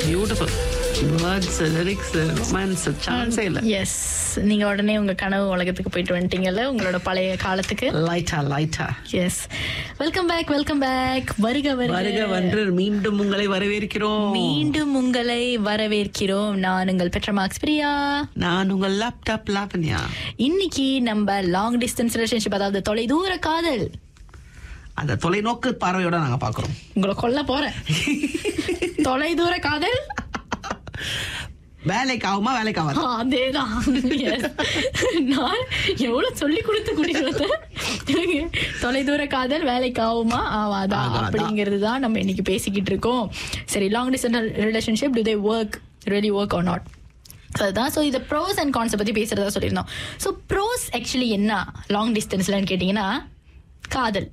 Beautiful words lyrics romance சான்ஸே இல்லை S நீங்க உடனே உங்க கனவு உலகத்துக்கு போயிட்டு வந்துட்டீங்கல்ல உங்களோட பழைய காலத்துக்கு லைட்டா லைட்டா yes welcome back welcome back வருக வருக வருக வந்து மீண்டும் உங்களை வரவேற்கிறோம் மீண்டும் உங்களை வரவேற்கிறோம் நான் உங்கள் பெற்ற மார்க்ஸ் பிரியா நான் உங்கள் லேப்டாப் லாவண்யா இன்னைக்கு நம்ம லாங் டிஸ்டன்ஸ் ரிலேஷன்ஷிப் அதாவது தொலைதூர காதல் அந்த தொலைநோக்கு பார்வையோட நாங்க பாக்குறோம் உங்களை கொல்ல போறேன் தொலைதூர காதல் வேலைக்கு ஆகுமா வேலைக்கு ஆகாது ஆ, அதேதான் Yes. நான் எவ்வளவு சொல்லி கொடுத்து கூட்டிட்டு தொலைதூர காதல் வேலைக்கு ஆகுமா ஆவாதா ஆகாதா. அப்படிங்கிறது தான் நம்ம இன்னைக்கு பேசிக்கிட்டு இருக்கோம் சரி long distance relationship do they work really work or not so அதுதான் ஸோ இந்த ப்ரோஸ் அண்ட் கான்ஸை பற்றி பேசுகிறதா சொல்லியிருந்தோம் ஸோ ப்ரோஸ் ஆக்சுவலி என்ன லாங் டிஸ்டன்ஸ்லன்னு கேட்டிங்கன்னா காதல்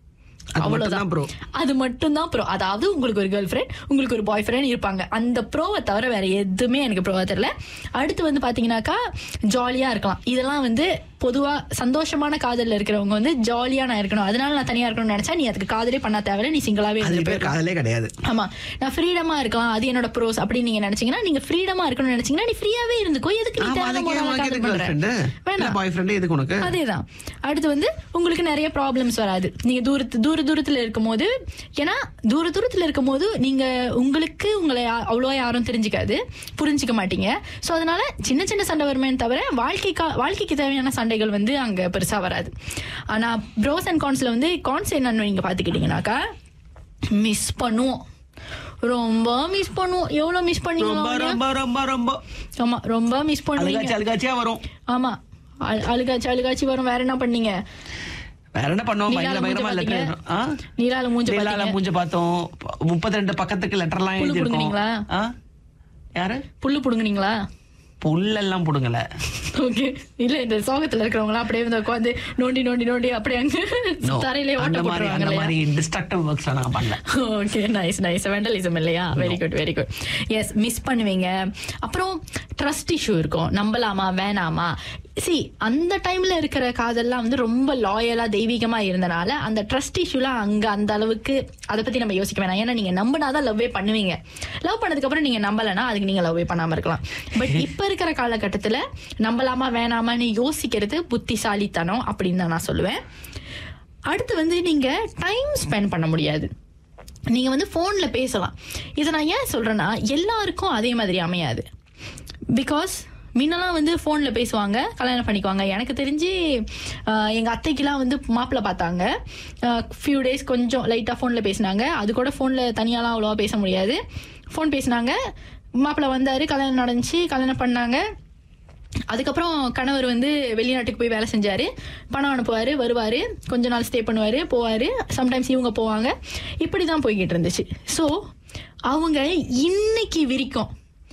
அது மட்டும்தான் ப்ரோ அது மட்டும்தான் ப்ரோ அதாவது உங்களுக்கு ஒரு கேர்ள் ஃப்ரெண்ட் உங்களுக்கு ஒரு பாய் ஃப்ரெண்ட் இருப்பாங்க அந்த ப்ரோவை தவிர வேற எதுவுமே எனக்கு ப்ரோவா தெரியல அடுத்து வந்து பாத்தீங்கன்னாக்கா ஜாலியா இருக்கலாம் இதெல்லாம் வந்து பொதுவா சந்தோஷமான காதல்ல இருக்கிறவங்க வந்து ஜாலியா நான் இருக்கணும் அதனால நான் தனியா இருக்கணும்னு நினைச்சா நீ அதுக்கு காதலே பண்ண தேவையில்ல நீ சிங்கிளாவே அது இருந்து பேர் காதலே கிடையாது ஆமா நான் ஃப்ரீடமா இருக்கலாம் அது என்னோட ப்ரோஸ் அப்படின்னு நீங்க நினைச்சீங்கன்னா நீங்க ஃப்ரீடமா இருக்கணும்னு நினைச்சீங்கன்னா நீ ஃப்ரீயாவே இருந்துக்கோ எதுக்கு நீ ஆமா அதுக்கு தேவையில்லாம உனக்கு காதல் எதுக்கு பண்ற? ஃப்ரெண்டு வேணாம் பாய் ஃப்ரெண்டு எதுக்கு உனக்கு அதேதான் அடுத்து வந்து உங்களுக்கு நிறைய ப்ராப்ளம்ஸ் வராது நீங்க தூரத்து தூர தூரத்துல இருக்கும்போது ஏன்னா தூர தூரத்துல இருக்கும்போது நீங்க உங்களுக்கு உங்களை யா- அவ்வளவா யாரும் தெரிஞ்சுக்காது புரிஞ்சுக்க மாட்டீங்க சோ அதனால சின்ன சின்ன சண்டை வருமே தவிர வாழ்க்கைக்கா வாழ்க்கைக்கு தேவையான சண்டைகள் வந்து அங்க பெருசா வராது ஆனா ப்ரோஸ் அண்ட் கான்ஸ்ல வந்து கான்ஸ் என்னன்னு நீங்க பாத்துக்கிட்டீங்கன்னாக்கா மிஸ் பண்ணுவோம் ரொம்ப மிஸ் பண்ணுவோம் எவ்வளவு மிஸ் ரொம்ப பண்ணீங்களா ரொம்ப ரொம்ப ரொம்ப ஆமா ரொம்ப மிஸ் பண்ணுவீங்க அழுகாச்சி அழுகாச்சியா வரும் ஆமா அழு- அழுகாச்சு அழுகாச்சு வரும் வேற என்ன பண்ணீங்க வேற என்ன பண்ணுவோம் நீலால பயங்கர மூஞ்ச பயங்கரமா பாத்தீங்க? லெட்டர் நீலால மூஞ்ச நீலால பாத்தீங்க மூஞ்ச பார்த்தோம் முப்பத்தி ரெண்டு பக்கத்துக்கு லெட்டர்லாம் புல்லு எழுதிருக்கோம் புடுங்குனீங்களா? ஆ? யாரு புல்லு புடுங்குனீங்களா புல்லெல்லாம் புடுங்கல ஓகே இல்ல இந்த சோகத்துல இருக்கிறவங்க அப்படியே வந்து உட்காந்து நோண்டி நோண்டி நோண்டி அப்படியே அங்க No. தரையிலே ஓட்ட அந்த மாதிரி போட்டுருவாங்க அந்த இல்லையா மாதிரி டிஸ்ட்ரக்டிவ் ஒர்க்ஸ் நான் பண்ணல ஓகே நைஸ் நைஸ் வெண்டலிசம் இல்லையா very good very good yes miss பண்ணுவீங்க அப்புறம் ட்ரஸ்ட் இஷ்யூ இருக்கும் நம்பலாமா வேணாமா சி அந்த டைம்ல இருக்கிற காதல்லாம் வந்து ரொம்ப லாயலா தெய்வீகமா இருந்தனால அந்த ட்ரஸ்ட் இஷ்யூலாம் அங்க அந்த அளவுக்கு அதை பத்தி நம்ம யோசிக்க வேணாம் ஏன்னா நீங்க நம்பினாதான் லவ்வே பண்ணுவீங்க லவ் பண்ணதுக்கு அப்புறம் நீங்க நம்பலனா அதுக்கு நீங்க லவ்வே பண்ணாம இருக்கலாம் பட் இப்ப இருக்கிற காலகட்டத்துல நம்பலாமா வேணாமான்னு யோசிக்கிறது புத்திசாலித்தனம் அப்படின்னு தான் நான் சொல்லுவேன் அடுத்து வந்து நீங்க டைம் ஸ்பெண்ட் பண்ண முடியாது நீங்க வந்து ஃபோன்ல பேசலாம் இதை நான் ஏன் சொல்றேன்னா எல்லாருக்கும் அதே மாதிரி அமையாது பிகாஸ் முன்னெல்லாம் வந்து ஃபோனில் பேசுவாங்க கல்யாணம் பண்ணிக்குவாங்க எனக்கு தெரிஞ்சு ஆஹ், எங்க அத்தைக்கெல்லாம் வந்து மாப்பிள்ளை பார்த்தாங்க ஃபியூ டேஸ் கொஞ்சம் லைட்டாக ஃபோனில் பேசினாங்க அது கூட ஃபோனில் தனியாலாம் அவ்வளோவா பேச முடியாது ஃபோன் பேசினாங்க மாப்பிள்ளை வந்தார் கல்யாணம் நடந்துச்சு கல்யாணம் பண்ணாங்க அதுக்கப்புறம் கணவர் வந்து வெளிநாட்டுக்கு போய் வேலை செஞ்சாரு பணம் அனுப்புவாரு வருவாரு கொஞ்ச நாள் ஸ்டே பண்ணுவாரு போவாரு சம்டைம்ஸ் இவங்க போவாங்க இப்படி தான் போய்கிட்டு இருந்துச்சு ஸோ அவங்க இன்னைக்கு வரைக்கும்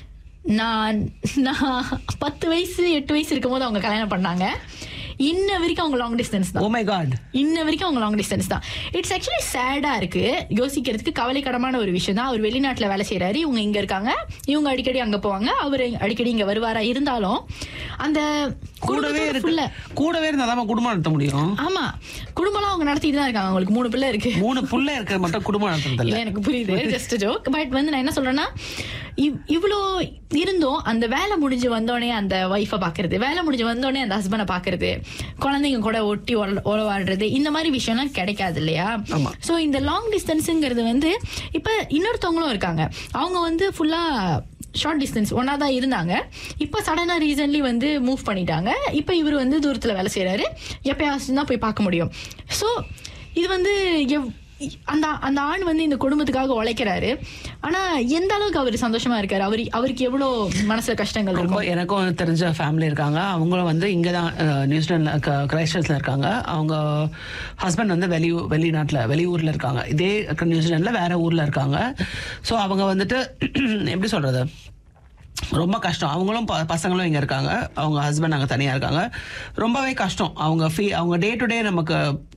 நான் நான் பத்து வயசு எட்டு வயசு இருக்கும்போது அவங்க கல்யாணம் பண்ணாங்க இன்ன வரைக்கும் அவங்க லாங் டிஸ்டன்ஸ் தான் ஓ மை காட் இன்ன வரைக்கும் அவங்க லாங் டிஸ்டன்ஸ் தான் இட்ஸ் ஆக்சுவலி சேடா இருக்கு யோசிக்கிறதுக்கு கவலைக்கிடமான ஒரு விஷயம் தான் அவர் வெளிநாட்டுல வேலை செய்யறாரு இவங்க இங்க இருக்காங்க இவங்க அடிக்கடி அங்க போவாங்க அவர் அடிக்கடி இங்க வருவாரா இருந்தாலும் அந்த கூடவே குடும்பத்தோட இருக்கு full ஆ- கூடவே இருந்தா தான் குடும்பம் நடத்த முடியும் ஆமா குடும்பம்லாம் அவங்க நடத்திட்டு தான் இருக்காங்க அவங்களுக்கு மூணு பிள்ளை இருக்கு மூணு புள்ள இருக்கிற மட்டும் குடும்பம் நடத்துறது இல்ல இல்ல எனக்கு புரியுது ஜஸ்ட் ஜோக் பட் வந்து நான் என்ன சொல்றேன்னா இவ்- இவ்ளோ இருந்தும் அந்த வேலை முடிஞ்சு வந்தோடனே அந்த ஒய்ஃபை பாக்குறது வேலை முடிஞ்சு வந்தோடனே அந்த ஹஸ்பண்டை பாக்குறது குழந்தைங்க கூட ஒட்டி உல- உறவாடுறது இந்த மாதிரி விஷயம்லாம் கிடைக்காது இல்லையா ஆமா. சோ இந்த லாங் டிஸ்டன்ஸுங்கிறது வந்து இப்ப இன்னொருத்தவங்களும் இருக்காங்க அவங்க வந்து ஃபுல்லா ஷார்ட் டிஸ்டன்ஸ் ஒன்னா தான் இருந்தாங்க இப்போ சடனா ரீசன்லி வந்து மூவ் பண்ணிட்டாங்க இப்போ இவர் வந்து தூரத்துல வேலை செய்யறாரு எப்பயாச்சும் தான் போய் பார்க்க முடியும் ஸோ இது வந்து எவ் அந்த அந்த ஆண் வந்து இந்த குடும்பத்துக்காக உழைக்கிறாரு ஆனா எந்த அளவுக்கு அவர் சந்தோஷமா இருக்காரு அவர் அவருக்கு எவ்வளவு மனசுல கஷ்டங்கள் ரொம்ப இருக்கும் எனக்கும் தெரிஞ்ச ஃபேமிலி இருக்காங்க அவங்களும் வந்து இங்கே தான் நியூசிலாண்டில் கிரைஸ்டர்ஸில் இருக்காங்க அவங்க ஹஸ்பண்ட் வந்து வெளியூ வெளிநாட்டில் வெளியூரில் இருக்காங்க இதே நியூசிலாண்டில் வேற ஊரில் இருக்காங்க ஸோ அவங்க வந்துட்டு எப்படி சொல்கிறது ரொம்ப கஷ்டம் அவங்களும் ப- பசங்களும் இங்கே இருக்காங்க அவங்க ஹஸ்பண்ட் அங்கே தனியாக இருக்காங்க ரொம்பவே கஷ்டம் அவங்க ஃபீ அவங்க டே டு டே நமக்கு